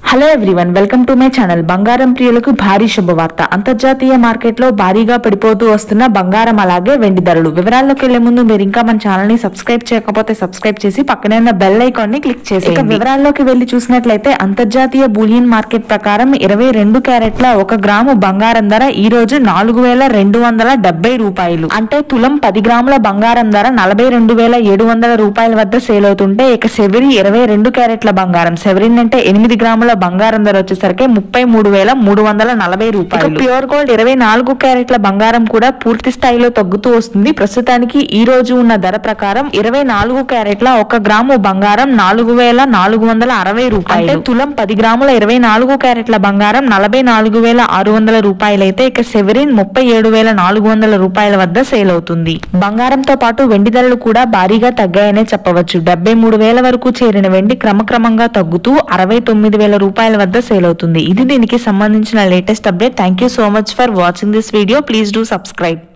hello everyone welcome to my channel బంగారం ప్రియులకు భారీ శుభవార్త అంతర్జాతీయ మార్కెట్లో భారీగా పడిపోతూ వస్తున్న బంగారం అలాగే వెండి ధరలు వివరాల్లోకి వెళ్లే ముందు మీరు ఇంకా మన ఛానల్ ని సబ్స్క్రైబ్ చేయకపోతే సబ్స్క్రైబ్ చేసి పక్కనే ఉన్న బెల్ ఐకాన్ ని క్లిక్ చేసి ఇక వివరాల్లోకి వెళ్లి చూసినట్లయితే అంతర్జాతీయ బూలియన్ మార్కెట్ ప్రకారం ఇరవై రెండు క్యారెట్ల ఒక గ్రాము బంగారం ధర ఈ రోజు నాలుగు వేల రెండు వందల డెబ్బై రూపాయలు అంటే తులం పది గ్రాముల బంగారం ధర నలభై రెండు వేల ఏడు వందల రూపాయల వద్ద సేల్ అవుతుంటే ఇక సెవెరి ఇరవై రెండు క్యారెట్ల బంగారం సెవెరిన్ అంటే ఎనిమిది గ్రాముల బంగారం ధర వచ్చేసరికి ముప్పై మూడు వేల మూడు వందల నలభై రూపాయలు ప్యూర్ గోల్డ్ ఇరవై నాలుగు క్యారెట్ల బంగారం కూడా పూర్తి స్థాయిలో తగ్గుతూ వస్తుంది ప్రస్తుతానికి ఈ రోజు ఉన్న ధర ప్రకారం ఇరవై నాలుగు క్యారెట్ల ఒక గ్రాము బంగారం నాలుగు వేల నాలుగు వందల అరవై రూపాయలు అంటే తులం పది గ్రాముల ఇరవై నాలుగు క్యారెట్ల బంగారం నలభై నాలుగు వేల ఆరు వందల రూపాయలైతే ఇక సెవెరిన్ ముప్పై ఏడు వేల నాలుగు వందల రూపాయల వద్ద సేల్ అవుతుంది బంగారంతో పాటు వెండి ధరలు కూడా భారీగా తగ్గాయనే చెప్పవచ్చు డెబ్బై మూడు వేల వరకు చేరిన వెండి క్రమక్రమంగా తగ్గుతూ అరవై తొమ్మిది వేల రూపాయల వద్ద సేల్ అవుతుంది ఇది దీనికి సంబంధించిన latest update thank you so much for watching this video please do subscribe